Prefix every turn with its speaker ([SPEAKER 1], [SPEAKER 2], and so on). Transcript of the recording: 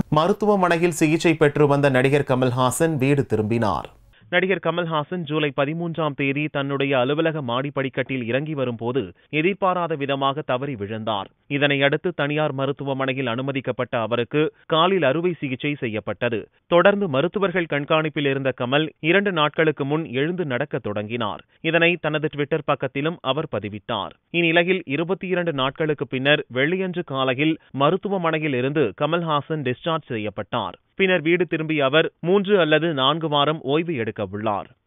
[SPEAKER 1] மருத்துவமனையில் சிகிச்சை பெற்று வந்த நடிகர் கமல்ஹாசன் வீடு திரும்பினார்
[SPEAKER 2] நடிகர் கமல்ஹாசன் ஜூலை பதிமூன்றாம் தேதி தன்னுடைய அலுவலக மாடி படிக்கட்டில் இறங்கி வரும்போது எதிர்பாராத விதமாக தவறி விழுந்தார் இதனை அடுத்து தனியார் மருத்துவமனையில் அனுமதிக்கப்பட்ட அவருக்கு காலில் அறுவை சிகிச்சை செய்யப்பட்டது தொடர்ந்து மருத்துவர்கள் கண்காணிப்பில் இருந்த கமல் இரண்டு நாட்களுக்கு முன் எழுந்து நடக்க தொடங்கினார் இதனை தனது ட்விட்டர் பக்கத்திலும் அவர் பதிவிட்டார் இந்நிலையில் இருபத்தி இரண்டு நாட்களுக்கு பின்னர் வெள்ளியன்று காலையில் மருத்துவமனையில் இருந்து கமல்ஹாசன் டிஸ்சார்ஜ் செய்யப்பட்டார் பின்னர் வீடு திரும்பிய அவர் மூன்று அல்லது நான்கு வாரம் ஓய்வு எடுக்க உள்ளார்